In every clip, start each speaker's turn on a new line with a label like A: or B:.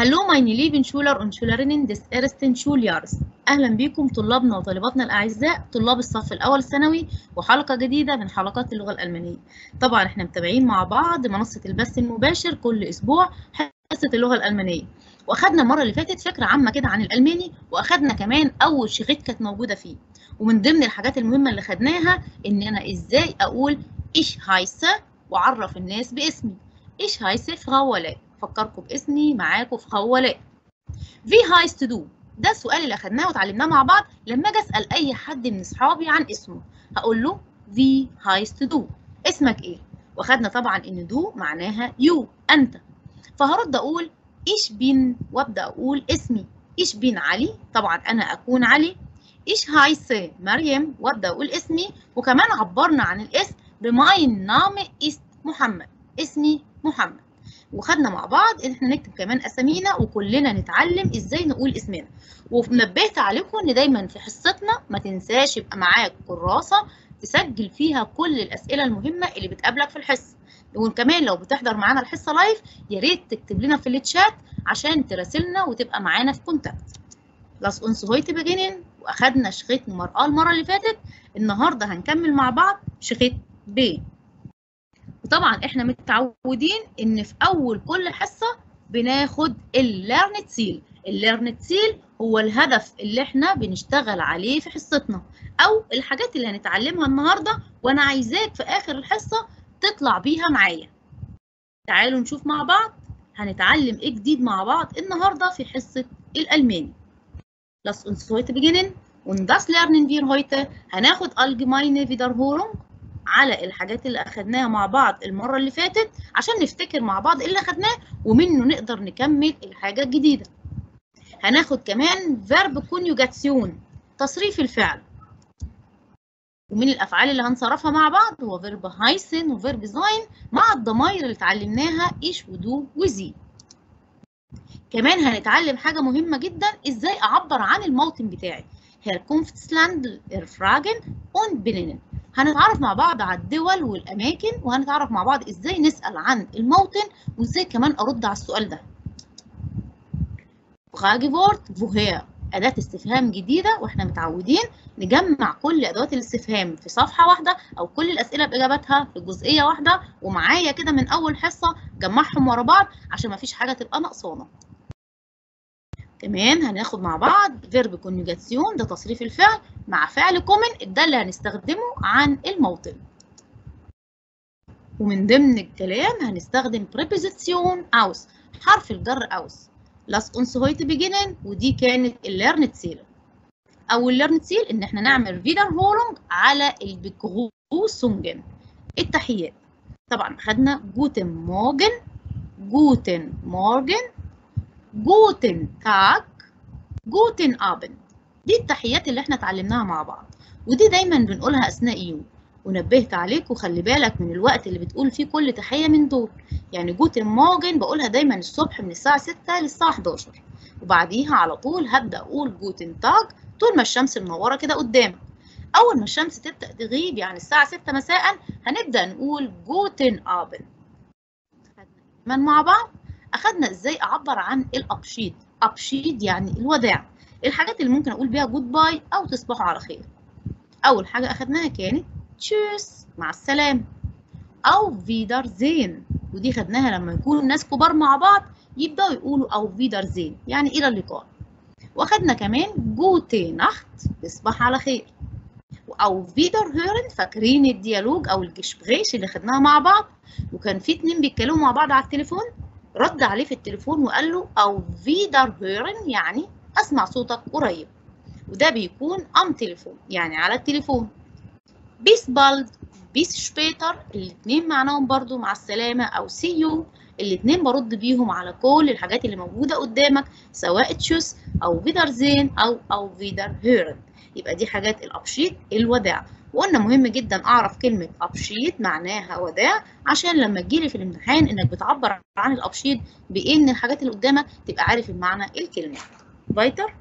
A: Hallo meine lieben Schüler und Schülerinnen des ersten Schuljahres. أهلا بكم طلابنا وطالباتنا الأعزاء طلاب الصف الأول الثانوي وحلقة جديدة من حلقات اللغة الألمانية. طبعا احنا متابعين مع بعض منصة البث المباشر كل أسبوع حصة اللغة الألمانية. وأخدنا المرة اللي فاتت فكرة عامة كده عن الألماني وأخدنا كمان أول شريط كانت موجودة فيه. ومن ضمن الحاجات المهمة اللي خدناها إن أنا إزاي أقول إيش هايسة وأعرف الناس باسمي. إيش هايسة فراو ولاء. فكركم باسمي معاكم في خولاء في هايست تو دو ده السؤال اللي اخدناه وتعلمناه مع بعض لما اجي اسال اي حد من اصحابي عن اسمه هقول له في هايست دو اسمك ايه واخدنا طبعا ان دو معناها يو انت فهرد اقول ايش بين وابدا اقول اسمي ايش بين علي طبعا انا اكون علي ايش هايسه مريم وابدا اقول اسمي وكمان عبرنا عن الاسم بماين نام است محمد اسمي محمد وخدنا مع بعض ان احنا نكتب كمان اسامينا وكلنا نتعلم ازاي نقول اسمنا ونبهت عليكم ان دايما في حصتنا ما تنساش يبقى معاك كراسه تسجل فيها كل الاسئله المهمه اللي بتقابلك في الحصه وكمان لو بتحضر معانا الحصه لايف يا ريت تكتب لنا في التشات عشان تراسلنا وتبقى معانا في كونتاكت لاس اونس هويت بيجينين واخدنا شخيط المراه المره اللي فاتت النهارده هنكمل مع بعض شخيط ب وطبعا احنا متعودين ان في اول كل حصه بناخد الليرنت سيل الليرنت سيل هو الهدف اللي احنا بنشتغل عليه في حصتنا او الحاجات اللي هنتعلمها النهارده وانا عايزاك في اخر الحصه تطلع بيها معايا تعالوا نشوف مع بعض هنتعلم ايه جديد مع بعض النهارده في حصه الالماني Lass uns heute beginnen und das lernen wir heute هناخد allgemeine Wiederholung على الحاجات اللي اخدناها مع بعض المره اللي فاتت عشان نفتكر مع بعض ايه اللي اخدناه ومنه نقدر نكمل الحاجه الجديده هناخد كمان verb conjugation تصريف الفعل ومن الافعال اللي هنصرفها مع بعض هو verb heißen وverb sein مع الضمائر اللي اتعلمناها ايش ودو وزي كمان هنتعلم حاجه مهمه جدا ازاي اعبر عن الموطن بتاعي Herkunftsland erfragen und benennen هنتعرف مع بعض على الدول والأماكن وهنتعرف مع بعض إزاي نسأل عن الموطن وإزاي كمان أرد على السؤال ده. Fragewort woher أداة استفهام جديدة وإحنا متعودين نجمع كل أدوات الاستفهام في صفحة واحدة أو كل الأسئلة بإجاباتها في جزئية واحدة ومعايا كده من أول حصة جمعهم ورا بعض عشان مفيش حاجة تبقى ناقصانا. كمان هناخد مع بعض فيرب كونجوجاسيون ده تصريف الفعل مع فعل كومن ده اللي هنستخدمه عن الموطن ومن ضمن الكلام هنستخدم preposition aus حرف الجر aus lass uns heute beginnen ودي كانت الليرنت سيل او الليرنت سيل ان احنا نعمل wiederholung على البيكروسونجن التحيات طبعا خدنا جوتن مورجن جوتن مورجن جوتن تاك جوتن ابند دي التحيات اللي احنا اتعلمناها مع بعض ودي دايما بنقولها اثناء يوم ونبهت عليك وخلي بالك من الوقت اللي بتقول فيه كل تحيه من دول يعني جوتن مورجن بقولها دايما الصبح من الساعه 6 للساعه 11 وبعديها على طول هبدا اقول جوتن تاج طول ما الشمس منوره كده قدامك اول ما الشمس تبدا تغيب يعني الساعه 6 مساء هنبدا نقول جوتن ابند من مع بعض اخدنا ازاي اعبر عن الابشيد ابشيد يعني الوداع الحاجات اللي ممكن اقول بيها جود باي او تصبحوا على خير اول حاجه اخدناها كانت تشيس مع السلامه او فيدر زين ودي خدناها لما يكونوا ناس كبار مع بعض يبداوا يقولوا او فيدر زين يعني الى اللقاء واخدنا كمان جوتي نخت تصبح على خير او فيدر هيرن فاكرين الديالوج او الجشبغيش اللي خدناها مع بعض وكان في اتنين بيتكلموا مع بعض على التليفون رد عليه في التليفون وقال له او فيدر هيرن يعني اسمع صوتك قريب وده بيكون ام تليفون يعني على التليفون بيس بالد بيس شبيتر الاتنين معناهم برضو مع السلامة او سي يو الاتنين برد بيهم على كل الحاجات اللي موجودة قدامك سواء تشوس او فيدر زين او او فيدر هيرن يبقى دي حاجات الابشيت الوداع وقلنا مهم جدا اعرف كلمه ابشيت معناها وداع عشان لما تجيلي في الامتحان انك بتعبر عن الابشيت بايه الحاجات اللي قدامك تبقى عارف المعنى الكلمه فايتر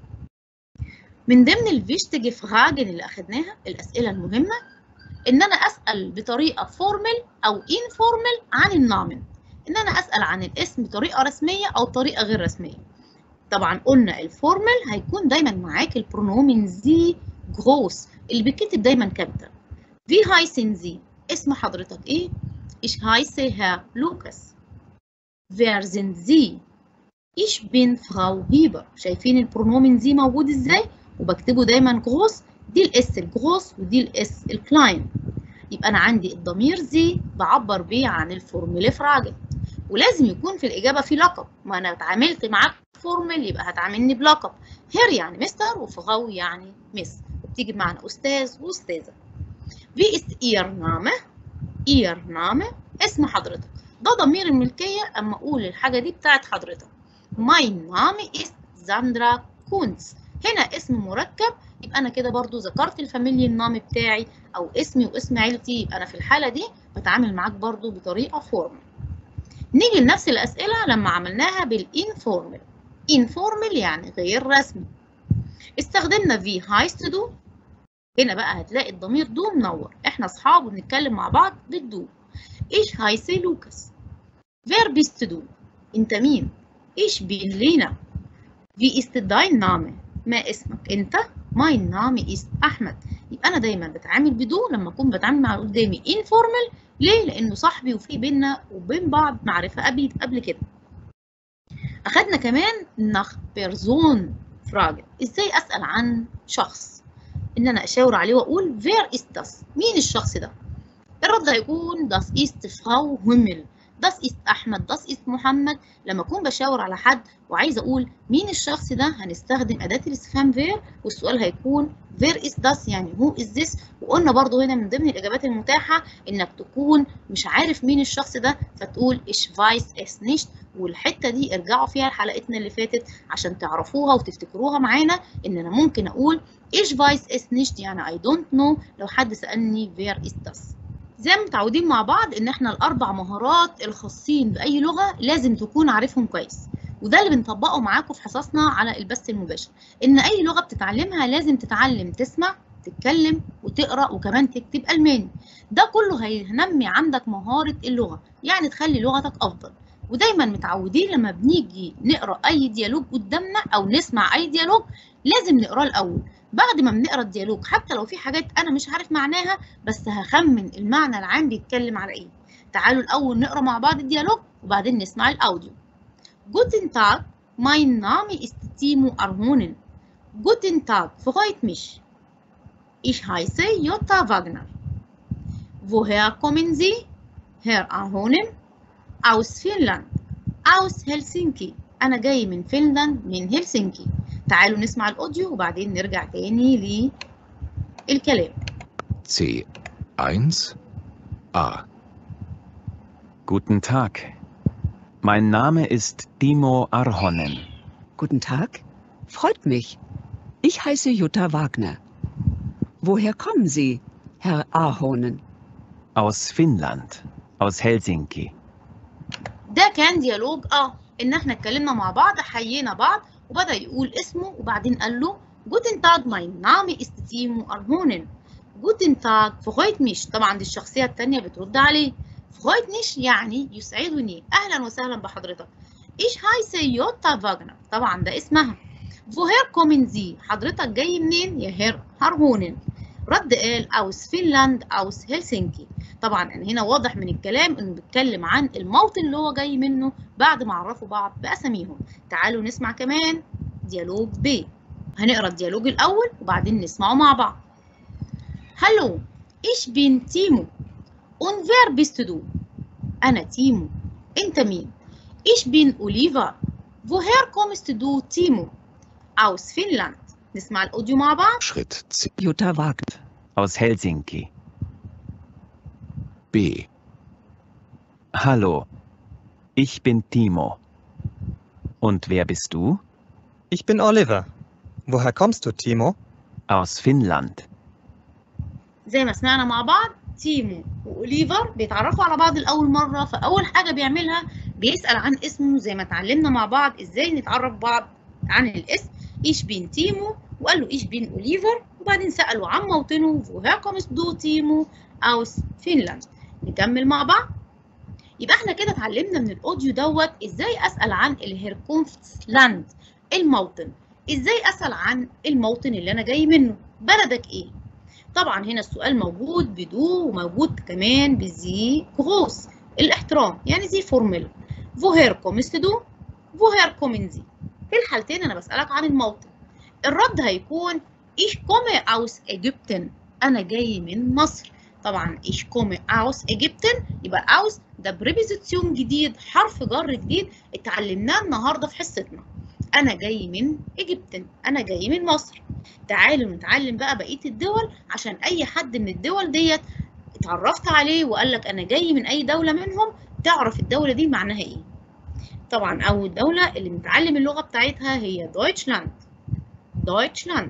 A: من ضمن الفيشتج فراجن اللي اخدناها الاسئله المهمه ان انا اسال بطريقه فورمال او انفورمال عن النامن ان انا اسال عن الاسم بطريقه رسميه او طريقه غير رسميه طبعا قلنا الفورمال هيكون دايما معاك البرونومين زي جروس اللي بيتكتب دايما كابيتال في هايسن زي اسم حضرتك ايه ich heiße Herr Lukas wer sind Sie ich bin Frau Hieber شايفين البرونومين زي موجود ازاي وبكتبه دايما جروس دي الاس الجروس ودي الاس الكلاين يبقى انا عندي الضمير زي بعبر بيه عن الفورميل فراجل ولازم يكون في الاجابه في لقب ما انا اتعاملت معاك فورمال يبقى هتعاملني بلقب هير يعني مستر وفغاو يعني مس وبتيجي بمعنى استاذ واستاذه في است اير نامه اير نامه اسم حضرتك ده ضمير الملكيه اما اقول الحاجه دي بتاعت حضرتك ماين نامي است زاندرا كونز هنا اسم مركب يبقى انا كده برضو ذكرت الفاميلي النام بتاعي او اسمي واسم عيلتي يبقى انا في الحاله دي بتعامل معاك برضو بطريقه فورمال نيجي لنفس الاسئله لما عملناها بالانفورمال انفورمال يعني غير رسمي استخدمنا في هايز تو دو هنا بقى هتلاقي الضمير دو منور احنا اصحاب وبنتكلم مع بعض بالدو ايش هايسي لوكاس فير بيست دو انت مين ايش بين لينا في است داين نامه ما اسمك انت ماين نامي است احمد يبقى انا دايما بتعامل بدو لما اكون بتعامل مع اللي قدامي انفورمال ليه لانه صاحبي وفي بينا وبين بعض معرفه قبل قبل كده اخدنا كمان نخ بيرزون فراجل ازاي اسال عن شخص ان انا اشاور عليه واقول فير است das مين الشخص ده الرد هيكون das ist Frau Hummel das ist أحمد das ist محمد لما أكون بشاور على حد وعايزة أقول مين الشخص ده هنستخدم أداة الاستفهام فير والسؤال هيكون فير is das يعني who is this وقلنا برضو هنا من ضمن الإجابات المتاحة إنك تكون مش عارف مين الشخص ده فتقول ich weiß es nicht والحتة دي ارجعوا فيها لحلقتنا اللي فاتت عشان تعرفوها وتفتكروها معانا إن أنا ممكن أقول ich weiß es nicht يعني I don't know لو حد سألني where is das زي ما متعودين مع بعض ان احنا الاربع مهارات الخاصين باي لغه لازم تكون عارفهم كويس وده اللي بنطبقه معاكم في حصصنا على البث المباشر ان اي لغه بتتعلمها لازم تتعلم تسمع تتكلم وتقرا وكمان تكتب الماني ده كله هينمي عندك مهاره اللغه يعني تخلي لغتك افضل ودايما متعودين لما بنيجي نقرا اي ديالوج قدامنا او نسمع اي ديالوج لازم نقراه الاول بعد ما بنقرا الديالوج حتى لو في حاجات انا مش عارف معناها بس هخمن المعنى العام بيتكلم على ايه تعالوا الاول نقرا مع بعض الديالوج وبعدين نسمع الاوديو Guten Tag, mein Name ist Timo Arhonen. Guten Tag, freut mich. Ich heiße Jutta Wagner. Woher kommen Sie? Herr Arhonen? Aus Finnland. Aus Helsinki. أنا جاي من فنلند من هلسنكي. تعالوا نسمع الأوديو وبعدين نرجع تاني للكلام.
B: C1 A
C: Guten Tag. Mein Name ist Timo Arhonen.
D: Guten Tag. Freut mich. Ich heiße Jutta Wagner. Woher kommen Sie, Herr Ahonen?
C: Aus Finnland. Aus Helsinki.
A: ده كان ديالوج اه ان احنا اتكلمنا مع بعض حيينا بعض وبدا يقول اسمه وبعدين قال له جوتن تاج mein Name ist Timo Arhonen جوتن تاج freut mich طبعا دي الشخصيه الثانيه بترد عليه freut mich يعني يسعدني اهلا وسهلا بحضرتك ich heiße Jutta Wagner طبعا ده اسمها woher kommen Sie حضرتك جاي منين يا هير هارهونن رد قال aus فنلند aus هلسنكي طبعا أنا هنا واضح من الكلام انه بيتكلم عن الموطن اللي هو جاي منه بعد ما عرفوا بعض باساميهم تعالوا نسمع كمان ديالوج ب هنقرا الديالوج الاول وبعدين نسمعه مع بعض هلو ich bin تيمو und wer bist du انا تيمو انت مين ich bin Oliver woher kommst du تيمو aus فنلند نسمع الاوديو مع بعض
B: Schritt C
D: Jutta Wagner.
C: Aus Helsinki.
B: B
C: Hallo. Ich bin Timo. Und wer bist du?
E: Ich bin Oliver. Woher kommst du, Timo?
C: Aus Finnland.
A: زي ما سمعنا مع بعض تيمو واوليفر بيتعرفوا على بعض لاول مره فاول حاجه بيعملها بيسال عن اسمه زي ما اتعلمنا مع بعض ازاي نتعرف بعض عن الاسم ايش بين تيمو وقال له ايش بين اوليفر وبعدين ساله عن موطنه woher kommst du تيمو aus فنلند نكمل مع بعض يبقى احنا كده اتعلمنا من الاوديو دوت ازاي اسال عن الهيركونفتلاند الموطن ازاي اسال عن الموطن اللي انا جاي منه بلدك ايه طبعا هنا السؤال موجود بدو وموجود كمان بزي كروس الاحترام يعني زي فورميل woher kommst du woher kommen Sie في الحالتين انا بسالك عن الموطن الرد هيكون ich komme aus Ägypten انا جاي من مصر طبعا ich komme aus Ägypten يبقى aus ده بريبوزيسيون جديد حرف جر جديد اتعلمناه النهارده في حصتنا انا جاي من ايجيبتن انا جاي من مصر تعالوا نتعلم بقى بقيه الدول عشان اي حد من الدول ديت اتعرفت عليه وقال لك انا جاي من اي دوله منهم تعرف الدوله دي معناها ايه طبعا اول دوله اللي بنتعلم اللغه بتاعتها هي دويتشلاند دويتشلاند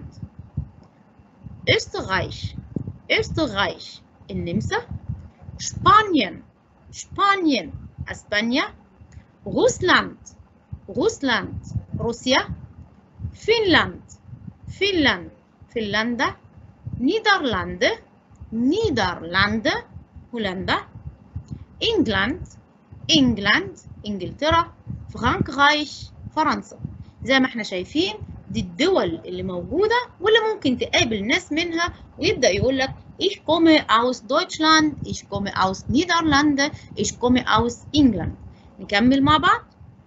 A: österreich österreich النمسا سبانيا سبانيا اسبانيا روسلاند روسلاند روسيا فنلاند فنلاند فنلندا نيدرلاند نيدرلاند هولندا انجلاند انجلاند انجلترا فرانكرايش فرنسا زي ما احنا شايفين دي الدول اللي موجودة واللي ممكن تقابل ناس منها ويبدأ يقول لك Ich komme aus Deutschland, ich komme aus Niederlande, ich komme aus England. نكمل مع بعض.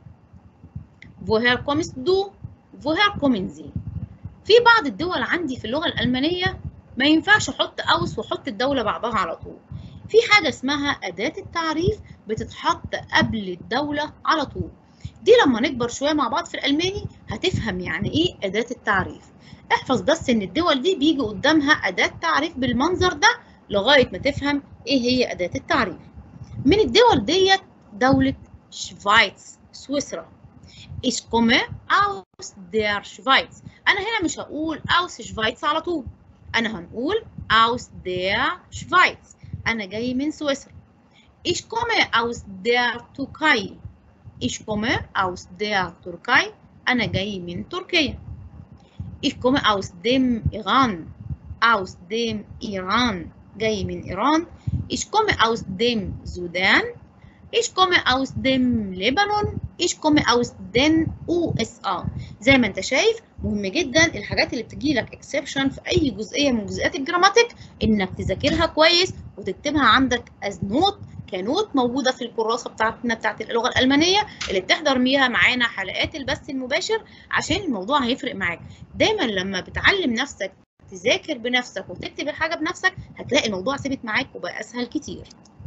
A: Woher kommst du? Woher kommen Sie? في بعض الدول عندي في اللغة الألمانية ما ينفعش أحط aus وأحط الدولة بعضها على طول. في حاجة اسمها أداة التعريف بتتحط قبل الدولة على طول. دي لما نكبر شوية مع بعض في الألماني هتفهم يعني إيه أداة التعريف. احفظ بس إن الدول دي بيجي قدامها أداة تعريف بالمنظر ده لغاية ما تفهم إيه هي أداة التعريف. من الدول ديت دولة شفايتس سويسرا. Ich komme aus der Schweiz. أنا هنا مش هقول aus Schweiz على طول. أنا هنقول aus der Schweiz. أنا جاي من سويسرا. Ich komme aus der Türkei. Ich komme aus der Türkei. أنا جاي من تركيا. Ich komme aus dem Iran. Aus dem Iran. جاي من إيران. Ich komme aus dem Sudan. Ich komme aus dem Libanon. Ich komme aus den USA. زي ما انت شايف مهم جدا الحاجات اللي بتجي لك اكسبشن في اي جزئيه من جزئيات الجراماتيك انك تذاكرها كويس وتكتبها عندك از نوت كنوت موجوده في الكراسه بتاعتنا بتاعت اللغه الالمانيه اللي بتحضر بيها معانا حلقات البث المباشر عشان الموضوع هيفرق معاك دايما لما بتعلم نفسك تذاكر بنفسك وتكتب الحاجه بنفسك هتلاقي الموضوع ثابت معاك وبقى اسهل كتير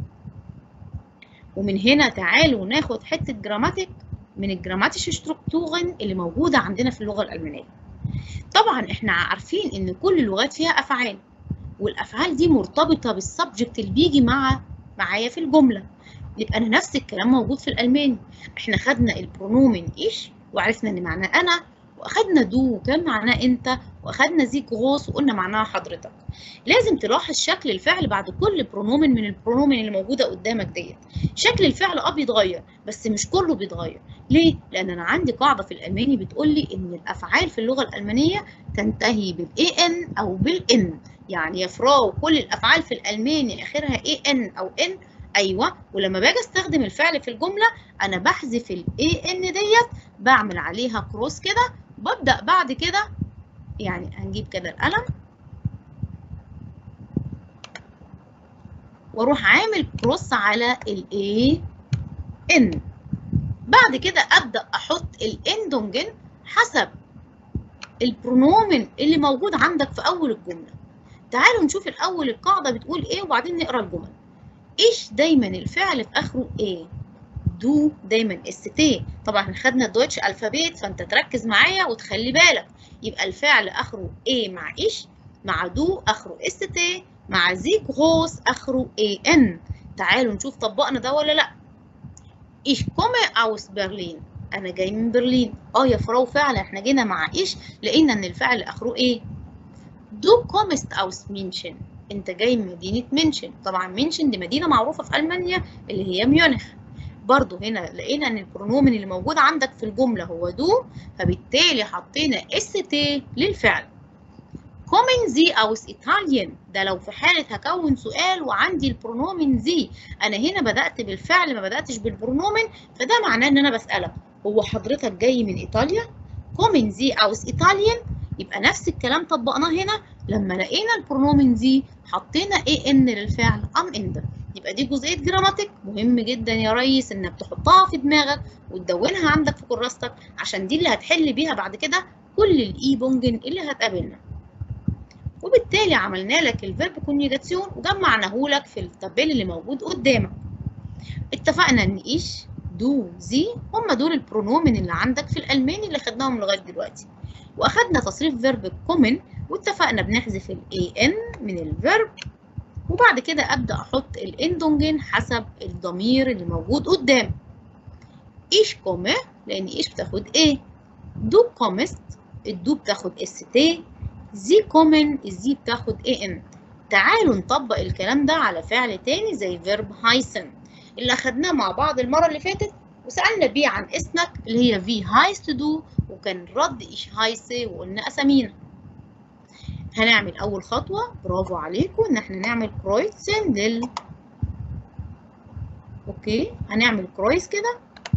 A: ومن هنا تعالوا ناخد حته جراماتيك من الجراماتيش ستروكتورن اللي موجوده عندنا في اللغه الالمانيه طبعا احنا عارفين ان كل اللغات فيها افعال والافعال دي مرتبطه بالسبجكت اللي بيجي مع معايا في الجمله يبقى انا نفس الكلام موجود في الالماني احنا خدنا البرونومن ايش وعرفنا ان معناه انا واخدنا دو وكان معناه انت واخدنا زي جروس وقلنا معناها حضرتك لازم تلاحظ شكل الفعل بعد كل برونومن من البرونومن اللي موجوده قدامك ديت شكل الفعل اه بيتغير بس مش كله بيتغير ليه لان انا عندي قاعده في الالماني بتقول لي ان الافعال في اللغه الالمانيه تنتهي بالاي ان او بالان يعني يا فراو كل الافعال في الالماني اخرها اي ان او ان ايوه ولما باجي استخدم الفعل في الجمله انا بحذف الاي ان ديت بعمل عليها كروس كده ببدا بعد كده يعني هنجيب كده القلم واروح عامل كروس على الاي ان بعد كده ابدا احط الاندونجن حسب البرونومن اللي موجود عندك في اول الجمله تعالوا نشوف الاول القاعده بتقول ايه وبعدين نقرا الجمل ايش دايما الفعل في اخره ايه دو دايما اس تي طبعا احنا خدنا الدويتش الفابيت فانت تركز معايا وتخلي بالك يبقى الفعل اخره ايه مع ايش مع دو اخره اس تي مع زي غوس اخره اي ان تعالوا نشوف طبقنا ده ولا لا ايش كومي اوس برلين انا جاي من برلين اه يا فراو فعلا احنا جينا مع ايش لقينا ان الفعل اخره ايه دو كومست اوس مينشن انت جاي من مدينه منشن طبعا منشن دي مدينه معروفه في المانيا اللي هي ميونخ برضو هنا لقينا ان البرونومن اللي موجود عندك في الجمله هو دو فبالتالي حطينا اس تي للفعل kommen Sie aus Italien ده لو في حالة هكون سؤال وعندي البرونومن زي أنا هنا بدأت بالفعل ما بدأتش بالبرونومن فده معناه إن أنا بسألك هو حضرتك جاي من إيطاليا؟ kommen Sie aus Italien يبقى نفس الكلام طبقناه هنا لما لقينا البرونومن زي حطينا اي ان للفعل ام اند يبقى دي جزئيه جراماتيك مهم جدا يا ريس انك تحطها في دماغك وتدونها عندك في كراستك عشان دي اللي هتحل بيها بعد كده كل الاي بونجن اللي هتقابلنا وبالتالي عملنا لك الفيرب كونيوجاسيون وجمعناه لك في التابل اللي موجود قدامك اتفقنا ان ايش دو زي هم دول البرونومن اللي عندك في الالماني اللي خدناهم لغايه دلوقتي واخدنا تصريف فيرب كومن واتفقنا بنحذف الاي ان من الفيرب وبعد كده ابدا احط الاندونجن حسب الضمير اللي موجود قدام ايش كومه لان ايش بتاخد ايه دو كومست الدو بتاخد اس تي زي كومن الزي بتاخد اي ان تعالوا نطبق الكلام ده على فعل تاني زي فيرب هايسن اللي اخدناه مع بعض المره اللي فاتت وسالنا بيه عن اسمك اللي هي في هايست دو وكان الرد ايش هايسه وقلنا اسامينا هنعمل اول خطوه برافو عليكم ان احنا نعمل كرويسن لل اوكي هنعمل كرويس كده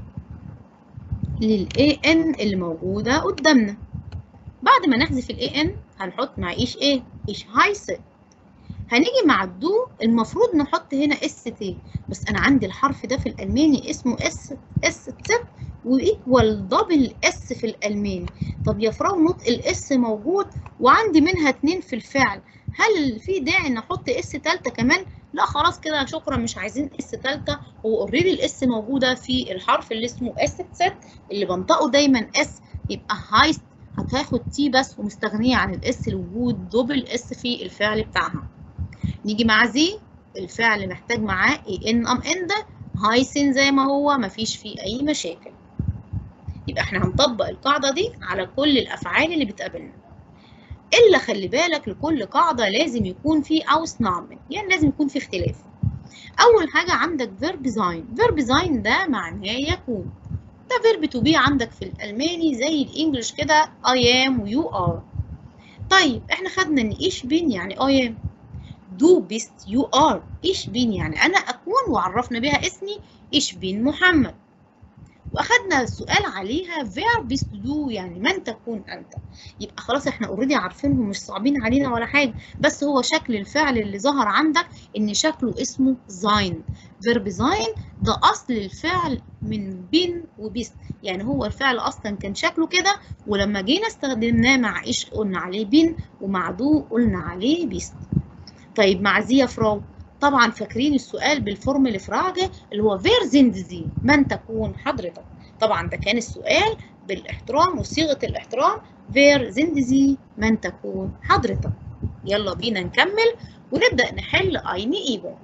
A: للاي ان اللي موجوده قدامنا بعد ما نحذف الاي ان هنحط مع ايش ايه ايش هايسه هنيجي مع الدو المفروض نحط هنا اس تي بس انا عندي الحرف ده في الالماني اسمه اس اس تسب وايكوال دبل اس في الالماني طب يا فراو نطق الاس موجود وعندي منها اتنين في الفعل هل في داعي ان احط اس تالتة كمان لا خلاص كده شكرا مش عايزين اس تالتة هو اوريدي الاس موجوده في الحرف اللي اسمه اس ست اللي بنطقه دايما اس يبقى هايست هتاخد تي بس ومستغنيه عن الاس لوجود دبل اس في الفعل بتاعها نيجي مع زي الفعل محتاج معاه اي ان ام ان ده هايسن زي ما هو مفيش فيه اي مشاكل يبقى احنا هنطبق القاعده دي على كل الافعال اللي بتقابلنا الا خلي بالك لكل قاعده لازم يكون في اوس نعمل يعني لازم يكون في اختلاف اول حاجه عندك فيرب زاين فيرب زاين ده معناه يكون ده فيرب تو بي عندك في الالماني زي الانجليش كده I am ويو ار طيب احنا خدنا ان ايش بين يعني I am دو بيست يو ار ايش بين يعني انا اكون وعرفنا بها اسمي ايش بين محمد واخدنا السؤال عليها فير بيست دو يعني من تكون انت يبقى خلاص احنا اوريدي عارفينهم مش صعبين علينا ولا حاجه بس هو شكل الفعل اللي ظهر عندك ان شكله اسمه زاين فيرب زاين ده اصل الفعل من بين وبيست يعني هو الفعل اصلا كان شكله كده ولما جينا استخدمناه مع ايش قلنا عليه بين ومع دو قلنا عليه بيست طيب مع زي يا فراو طبعا فاكرين السؤال بالفورمل فراجه اللي هو فير زيند زي من تكون حضرتك طبعا ده كان السؤال بالاحترام وصيغه الاحترام فير زيند زي من تكون حضرتك يلا بينا نكمل ونبدا نحل eine Übung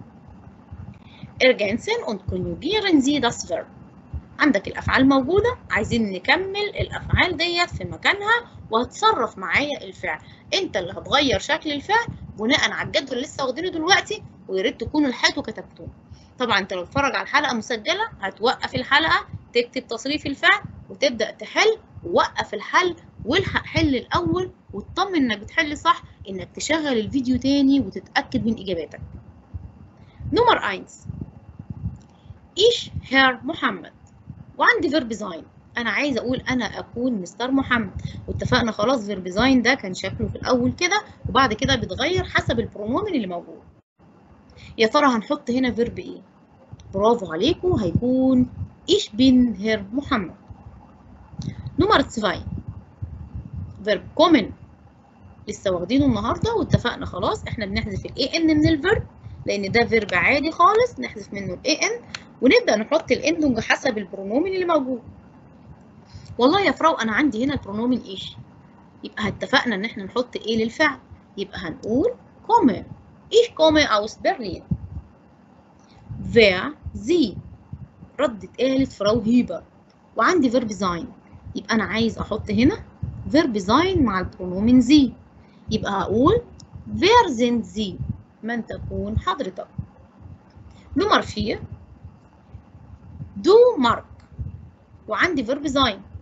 A: ergänzen und konjugieren Sie das Verb عندك الافعال موجوده عايزين نكمل الافعال ديت في مكانها وهتصرف معايا الفعل انت اللي هتغير شكل الفعل بناء على الجدول اللي لسه واخدينه دلوقتي ويا ريت تكونوا لحقتوا كتبتوه طبعا انت لو بتتفرج على الحلقه مسجله هتوقف الحلقه تكتب تصريف الفعل وتبدا تحل وقف الحل والحق حل الاول واطمن انك بتحل صح انك تشغل الفيديو تاني وتتاكد من اجاباتك نمر 1 ايش هير محمد وعندي فيرب زاين انا عايزه اقول انا اكون مستر محمد واتفقنا خلاص فيرب زاين ده كان شكله في الاول كده وبعد كده بيتغير حسب البرونومن اللي موجود يا ترى هنحط هنا فيرب ايه برافو عليكم هيكون ايش بين هير محمد نمر 2 فيرب كومن لسه واخدينه النهارده واتفقنا خلاص احنا بنحذف الاي ان من الفيرب لان ده فيرب عادي خالص نحذف منه الاي ان ونبدا نحط الاندنج حسب البرونومن اللي موجود والله يا فراو انا عندي هنا البرونومن ايش يبقى اتفقنا ان احنا نحط ايه للفعل يبقى هنقول كومه ايش كومه aus برلين wer sie ردت قالت فراو هيبر وعندي فيرب زاين يبقى انا عايز احط هنا فيرب زاين مع البرونومن زي يبقى هقول wer sind sie من تكون حضرتك نمر 4 دو مارك وعندي فيرب زاين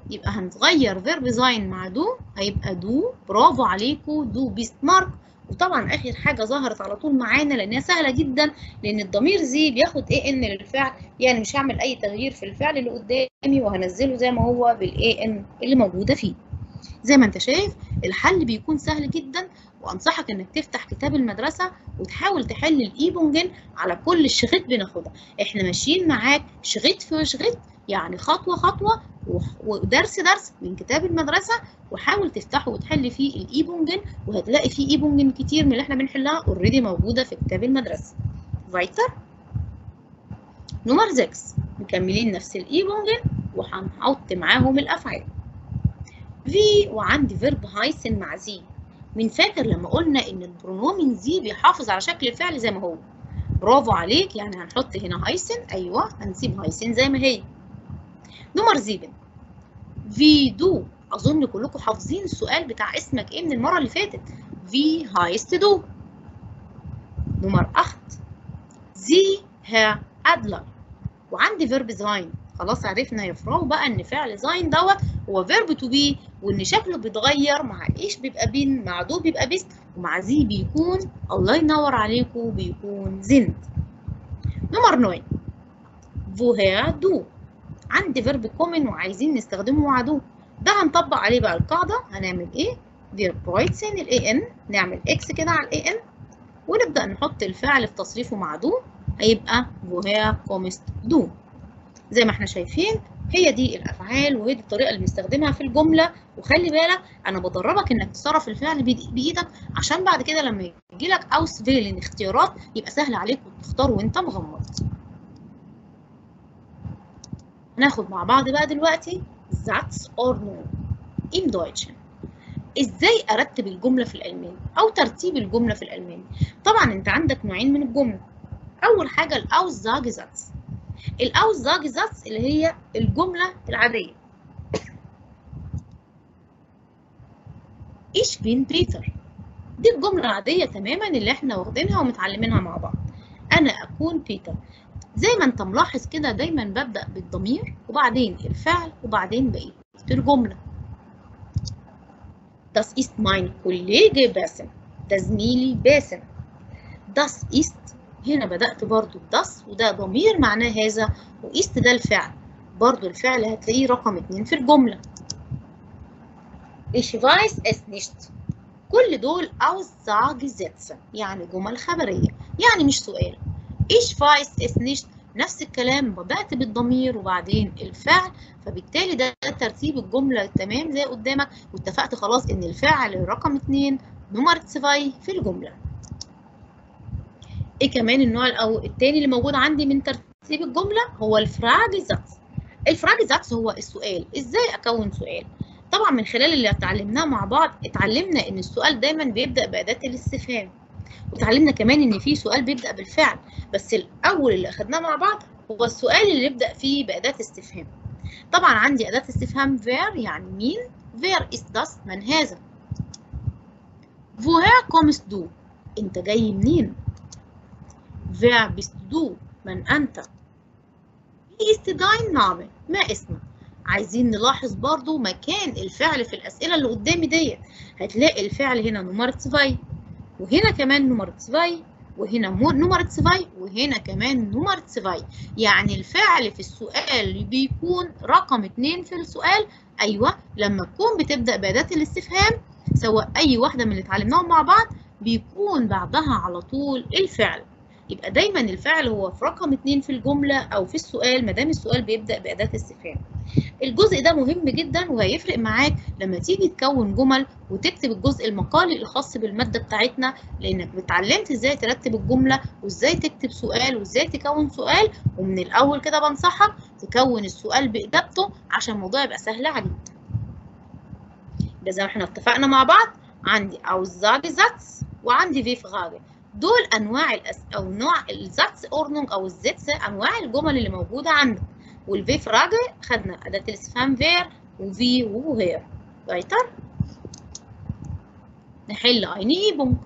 A: يبقى هنغير فيرب زاين مع دو هيبقى دو برافو عليكم دو بيست مارك وطبعا اخر حاجه ظهرت على طول معانا لانها سهله جدا لان الضمير زي بياخد اي ان للفعل يعني مش هعمل اي تغيير في الفعل اللي قدامي وهنزله زي ما هو بالاي ان اللي موجوده فيه زي ما انت شايف الحل بيكون سهل جدا وانصحك انك تفتح كتاب المدرسه وتحاول تحل الايبونجن على كل شغيط بناخدها احنا ماشيين معاك شغيط في شغيط يعني خطوه خطوه ودرس درس من كتاب المدرسه وحاول تفتحه وتحل فيه الايبونجن وهتلاقي فيه ايبونجن كتير من اللي احنا بنحلها اوريدي موجوده في كتاب المدرسه فايتر نمر 6 مكملين نفس الايبونجن وهنحط معاهم الافعال في وعندي فيرب هايسن مع زي مين فاكر لما قلنا ان البرونومين زي بيحافظ على شكل الفعل زي ما هو برافو عليك يعني هنحط هنا هايسن ايوه هنسيب هايسن زي ما هي نمر 7 في دو اظن كلكم حافظين السؤال بتاع اسمك ايه من المره اللي فاتت في هايست دو نمر 8 زي ها ادلر وعندي فيرب زاين خلاص عرفنا يا فراو بقى ان فعل زاين دوت هو فيرب تو بي وان شكله بيتغير مع ايش بيبقى بين مع دو بيبقى بيست ومع زي بيكون الله ينور عليكم بيكون زند نمر 9 فوهير دو عندي فيرب كومن وعايزين نستخدمه مع دو ده هنطبق عليه بقى القاعدة هنعمل ايه فيرب برايتسن الاي ان نعمل اكس كده على الاي ان ونبدأ نحط الفعل في تصريفه مع دو هيبقى فوهير كومست دو زي ما احنا شايفين هي دي الافعال وهي دي الطريقه اللي بنستخدمها في الجمله وخلي بالك انا بدربك انك تصرف الفعل بايدك عشان بعد كده لما يجي لك اوس فيلن اختيارات يبقى سهل عليك تختار وانت مغمض هناخد مع بعض بقى دلوقتي Satz Ordnung im Deutschen ازاي ارتب الجمله في الالماني او ترتيب الجمله في الالماني طبعا انت عندك نوعين من الجمله اول حاجه الاوزاجزاتس الاوزاجزاتس اللي هي الجمله العاديه Ich bin بيتر دي الجمله العاديه تماما اللي احنا واخدينها ومتعلمينها مع بعض انا اكون بيتر زي ما انت ملاحظ كده دايما ببدأ بالضمير وبعدين الفعل وبعدين بقية الجملة Das ist mein Kollege باسم ده زميلي باسم Das ist هنا بدأت برضو das وده ضمير معناه هذا وإست ده الفعل برضو الفعل هتلاقيه رقم اتنين في الجملة Ich weiß es nicht كل دول Aussagesätze يعني جمل خبرية يعني مش سؤال Ich weiß es nicht نفس الكلام بدأت بالضمير وبعدين الفعل فبالتالي ده ترتيب الجملة تمام زي قدامك واتفقت خلاص إن الفعل رقم اتنين نمر تسفاي في الجملة. إيه كمان النوع الأو التاني اللي موجود عندي من ترتيب الجملة هو الفراج زاتس. الفراج زاتس هو السؤال، إزاي أكون سؤال؟ طبعا من خلال اللي اتعلمناه مع بعض اتعلمنا إن السؤال دايما بيبدأ بأداة الاستفهام. وتعلمنا كمان ان في سؤال بيبدا بالفعل بس الاول اللي اخدناه مع بعض هو السؤال اللي يبدا فيه باداه استفهام طبعا عندي اداه استفهام wer يعني مين wer ist das من هذا woher kommst du انت جاي منين wer bist du من انت wie ist dein Name ما اسمك عايزين نلاحظ برضو مكان الفعل في الاسئله اللي قدامي ديت هتلاقي الفعل هنا نمرة 2 وهنا كمان نمرة 2 وهنا نمرة 2 وهنا كمان نمرة 2 يعني الفعل في السؤال بيكون رقم 2 في السؤال ايوه لما تكون بتبدا باداه الاستفهام سواء اي واحده من اللي اتعلمناهم مع بعض بيكون بعدها على طول الفعل يبقى دايما الفعل هو في رقم 2 في الجمله او في السؤال ما دام السؤال بيبدا باداه استفهام الجزء ده مهم جدا وهيفرق معاك لما تيجي تكون جمل وتكتب الجزء المقالي الخاص بالماده بتاعتنا لانك اتعلمت ازاي ترتب الجمله وازاي تكتب سؤال وازاي تكون سؤال ومن الاول كده بنصحك تكون السؤال باجابته عشان الموضوع يبقى سهل عليك زي ما احنا اتفقنا مع بعض عندي اوزاجي زاتس وعندي في فغاجي دول انواع الأس... او نوع الزاتس اورنونج او الزيتس انواع الجمل اللي موجوده عندك والفي فراجي خدنا اداه الاستفهام فير وفي وهير weiter نحل eine Übung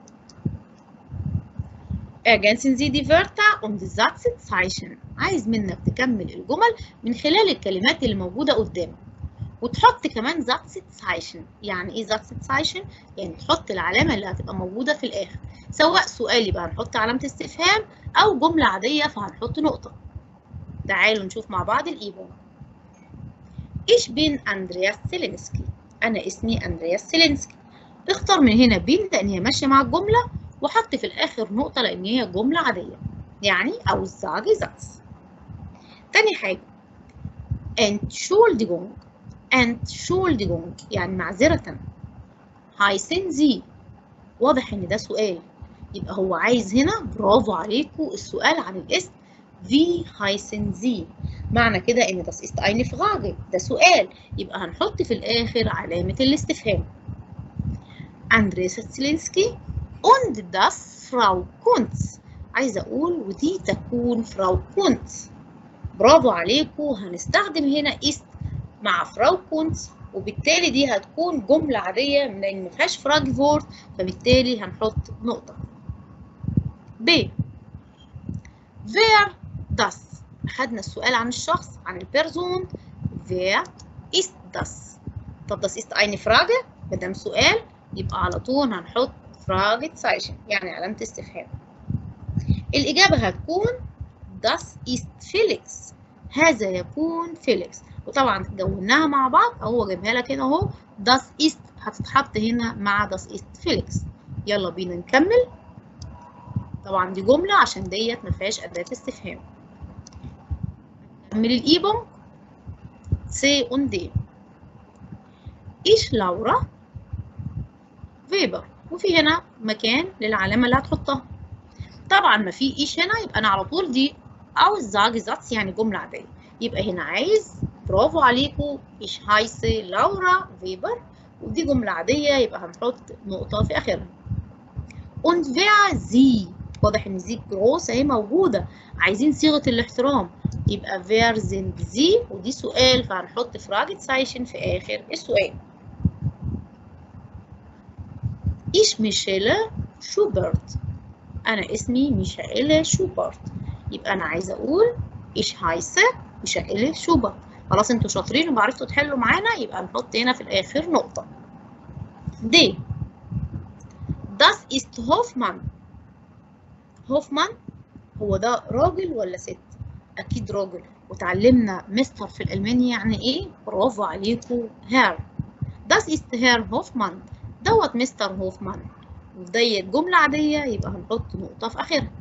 A: ergänzen Sie die Wörter und die Satzzeichen عايز منك تكمل الجمل من خلال الكلمات اللي موجودة قدامك وتحط كمان Satzzeichen يعني ايه Satzzeichen؟ يعني تحط العلامة اللي هتبقى موجودة في الآخر سواء سؤال يبقى هنحط علامة استفهام أو جملة عادية فهنحط نقطة تعالوا نشوف مع بعض الإيبون Ich bin Andreas Zelinski أنا اسمي أندرياس سيلينسكي اختار من هنا بين لأن هي ماشية مع الجملة وحط في الآخر نقطة لأن هي جملة عادية يعني أو الزعج زاتس تاني حاجة Entschuldigung Entschuldigung يعني معذرة heißen Sie واضح إن ده سؤال يبقى هو عايز هنا برافو عليكم السؤال عن الاسم Wie heißen Sie معنى كده إن das ist eine Frage ده سؤال يبقى هنحط في الآخر علامة الاستفهام Andreas Zelinski und das Frau Kunz عايزة أقول ودي تكون فراو كونتس برافو عليكم هنستخدم هنا ist مع فراو كونتس وبالتالي دي هتكون جملة عادية لأن ما فيهاش فراج فورت فبالتالي هنحط نقطة ب wer das أخدنا السؤال عن الشخص عن البيرسون wer ist das طب das ist eine Frage مادام سؤال يبقى على طول هنحط Fragezeichen يعني علامة استفهام الإجابة هتكون das ist Felix هذا يكون فيليكس وطبعا دوناها مع بعض هو جايبها لك هنا اهو das ist هتتحط هنا مع das ist Felix يلا بينا نكمل طبعا دي جملة عشان ديت ما فيهاش أداة استفهام نكمل الإيبون C und D إيش لورا فيبر وفي هنا مكان للعلامة اللي هتحطها طبعا ما في إيش هنا يبقى أنا على طول دي أو الزاجزاتس يعني جملة عادية يبقى هنا عايز برافو عليكم إيش هايسي لورا فيبر ودي جملة عادية يبقى هنحط نقطة في آخرها und wer sie واضح ان زي جروس اهي موجودة عايزين صيغة الاحترام يبقى wer sind sie ودي سؤال فهنحط Fragezeichen في آخر السؤال Ich ميشيل شوبرت أنا اسمي ميشائيل شوبرت يبقى أنا عايزة أقول Ich heiße ميشائيل شوبرت خلاص انتوا شاطرين وعرفتوا تحلوا معانا يبقى نحط هنا في الآخر نقطة D Das ist Hoffmann هوفمان هو ده راجل ولا ست؟ أكيد راجل وتعلمنا مستر في الألماني يعني إيه؟ برافو عليكم هير Das ist Herr Hoffmann دوت مستر هوفمان وديت جملة عادية يبقى هنحط نقطة في آخرها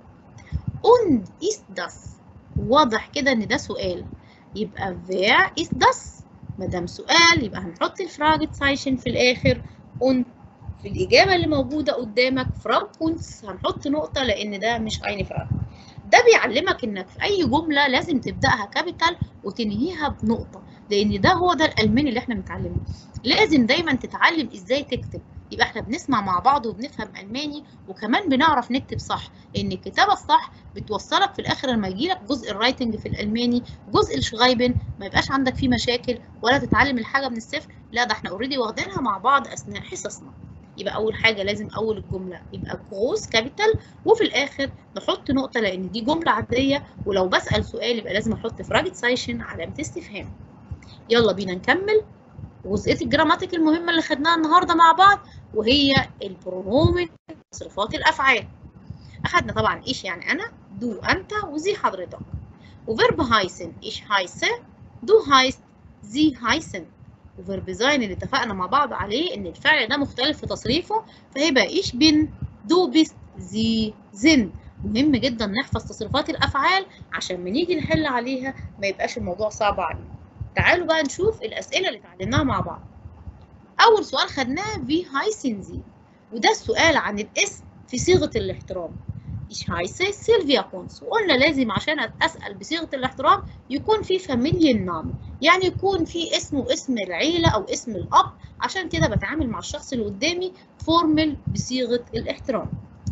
A: Und ist das واضح كده إن ده سؤال يبقى wer ist das مادام سؤال يبقى هنحط الفراجتسايشن في الآخر und في الإجابة اللي موجودة قدامك فراغ كونس هنحط نقطة لأن ده مش أين فراغ ده بيعلمك إنك في أي جملة لازم تبدأها كابيتال وتنهيها بنقطة لأن ده هو ده الألماني اللي إحنا بنتعلمه لازم دايما تتعلم إزاي تكتب يبقى إحنا بنسمع مع بعض وبنفهم ألماني وكمان بنعرف نكتب صح لأن الكتابة الصح بتوصلك في الآخر لما يجيلك جزء الرايتنج في الألماني جزء الشغايبن ما يبقاش عندك فيه مشاكل ولا تتعلم الحاجة من الصفر لا ده إحنا أوريدي واخدينها مع بعض أثناء حصصنا يبقى اول حاجه لازم اول الجمله يبقى كروس كابيتال وفي الاخر نحط نقطه لان دي جمله عاديه ولو بسال سؤال يبقى لازم احط فراجتسايشن علامه استفهام يلا بينا نكمل جزئيه الجراماتيك المهمه اللي خدناها النهارده مع بعض وهي البرونومن صفات الافعال اخدنا طبعا ايش يعني انا دو انت وزي حضرتك وفيرب هايسن ايش هايسه دو هايست زي هايسن وفيرب زاين اللي اتفقنا مع بعض عليه ان الفعل ده مختلف في تصريفه فهيبقى ايش بن دو بيست زي زن مهم جدا نحفظ تصريفات الافعال عشان ما نيجي نحل عليها ما يبقاش الموضوع صعب علينا تعالوا بقى نشوف الاسئله اللي اتعلمناها مع بعض اول سؤال خدناه في هايسنزي وده السؤال عن الاسم في صيغه الاحترام Ich heiße سيلفيا كونس وقلنا لازم عشان أسأل بصيغة الاحترام يكون في فاميليان نام يعني يكون في اسمه اسم العيلة أو اسم الأب عشان كده بتعامل مع الشخص اللي قدامي فورمال بصيغة الاحترام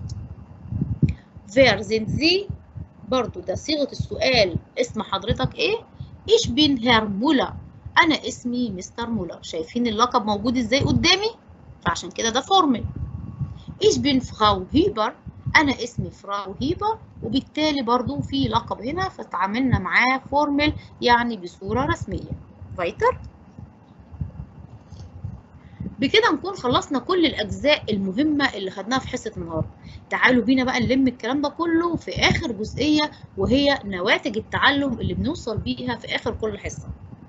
A: Wer sind Sie؟ برضو ده صيغة السؤال اسم حضرتك ايه؟ Ich bin Herr Müller أنا اسمي مستر مولر شايفين اللقب موجود ازاي قدامي؟ فعشان كده ده فورمال Ich bin Frau Hüber انا اسمي فراو هيبا وبالتالي برضو في لقب هنا فتعاملنا معاه فورمال يعني بصوره رسميه فايتر بكده نكون خلصنا كل الأجزاء المهمة اللي خدناها في حصة النهاردة تعالوا بينا بقى نلم الكلام ده كله في آخر جزئية وهي نواتج التعلم اللي بنوصل بيها في آخر كل حصة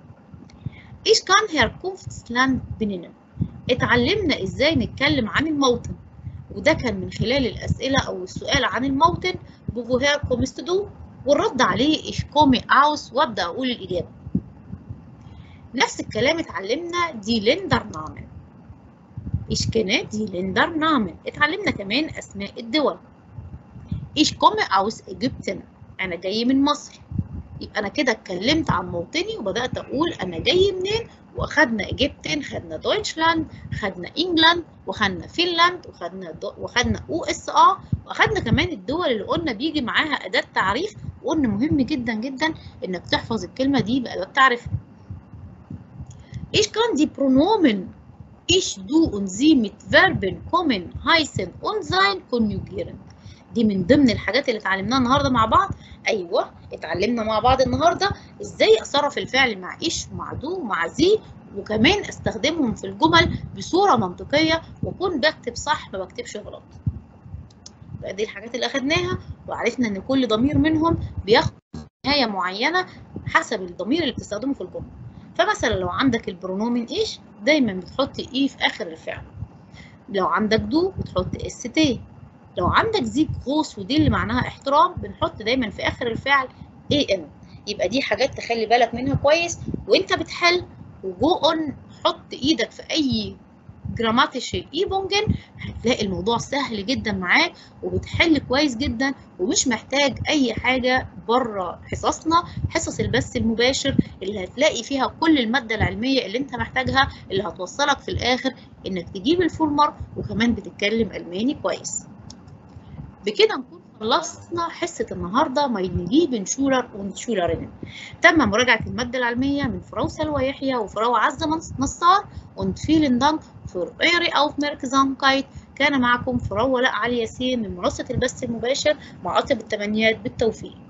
A: إيش كان هيركونفتسلاند بنينا اتعلمنا إزاي نتكلم عن الموطن وده كان من خلال الأسئلة أو السؤال عن الموطن بوفوهير كومستدو والرد عليه إيش كومي أوس وأبدأ أقول الإجابة نفس الكلام اتعلمنا دي ليندر نامن إيش كانت دي ليندر نامن اتعلمنا كمان أسماء الدول إيش كومي أوس إجبتنا أنا جاي من مصر يبقى أنا كده اتكلمت عن موطني وبدأت أقول أنا جاي منين وأخدنا إجبتن خدنا دويتشلاند خدنا إنجلاند وخدنا فنلاند وخدنا دو وخدنا أو إس آ وأخدنا كمان الدول اللي قلنا بيجي معاها أداة تعريف وقلنا مهم جدا جدا إنك تحفظ الكلمة دي بأداة تعريف إيش كان دي برونومن Ich, du und sie mit Verben kommen, heißen und sein konjugieren. دي من ضمن الحاجات اللي اتعلمناها النهارده مع بعض ايوه اتعلمنا مع بعض النهارده ازاي اصرف الفعل مع ايش ومع دو ومع زي وكمان استخدمهم في الجمل بصوره منطقيه واكون بكتب صح ما بكتبش غلط بقى دي الحاجات اللي اخدناها وعرفنا ان كل ضمير منهم بياخد نهايه معينه حسب الضمير اللي بتستخدمه في الجمله فمثلا لو عندك البرونومين ايش دايما بتحط اي في اخر الفعل لو عندك دو بتحط اس تي لو عندك زيك غوص ودي اللي معناها احترام بنحط دايما في اخر الفعل اي ان يبقى دي حاجات تخلي بالك منها كويس وانت بتحل وجو اون حط ايدك في اي جراماتيشي ايبونجن هتلاقي الموضوع سهل جدا معاك وبتحل كويس جدا ومش محتاج اي حاجه بره حصصنا حصص البث المباشر اللي هتلاقي فيها كل الماده العلميه اللي انت محتاجها اللي هتوصلك في الاخر انك تجيب الفورمر وكمان بتتكلم الماني كويس بكده نكون خلصنا حصة النهاردة ماينجيبن شولر ونشولرين تم مراجعة المادة العلمية من فراو سلوى يحيى وفراو عزة نصار und vielen Dank für eure Aufmerksamkeit كان معكم فراو ولاء علي ياسين من منصة البث المباشر مع أطيب التمنيات بالتوفيق